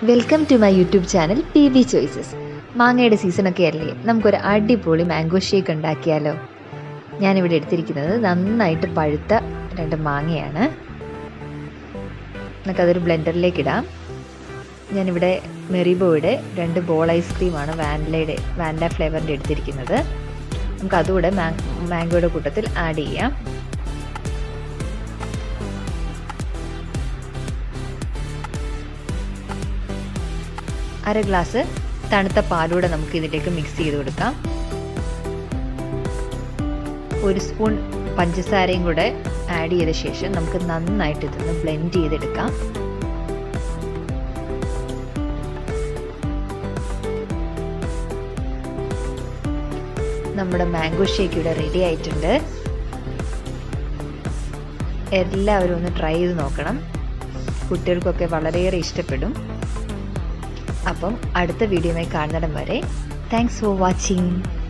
welcome to my YouTube channel P B choices മാങ്ങയുടെ സീസണൊക്കെ അല്ലേ നമുക്കൊരു അടിപൊളി മാംഗോ ഷേക്ക് ഉണ്ടാക്കിയാലോ ഞാനിവിടെ എടുത്തിരിക്കുന്നത് നന്നായിട്ട് പഴുത്ത രണ്ട് മാങ്ങയാണ് നമുക്കതൊരു ബ്ലെൻഡറിലേക്ക് ഇടാം ഞാനിവിടെ മെറിബോയുടെ രണ്ട് ബോൾ ഐസ്ക്രീമാണ് വാനിലയുടെ വാനില ഫ്ലേവറിൻ്റെ എടുത്തിരിക്കുന്നത് നമുക്ക് അതുകൂടെ മാംഗോയുടെ കൂട്ടത്തിൽ ആഡ് ചെയ്യാം അര ഗ്ലാസ് തണുത്ത പാലൂടെ നമുക്ക് ഇതിലേക്ക് മിക്സ് ചെയ്ത് കൊടുക്കാം ഒരു സ്പൂൺ പഞ്ചസാരയും കൂടെ ആഡ് ചെയ്ത ശേഷം നമുക്ക് നന്നായിട്ട് ഇതൊന്ന് ബ്ലെൻഡ് ചെയ്തെടുക്കാം നമ്മുടെ മാംഗോ ഷേക്ക് ഇവിടെ റെഡി ആയിട്ടുണ്ട് എല്ലാവരും ഒന്ന് ട്രൈ ചെയ്ത് നോക്കണം കുട്ടികൾക്കൊക്കെ വളരെയേറെ ഇഷ്ടപ്പെടും അപ്പം അടുത്ത വീഡിയോയുമായി കാണുന്നിടം വരെ താങ്ക്സ് ഫോർ വാച്ചിങ്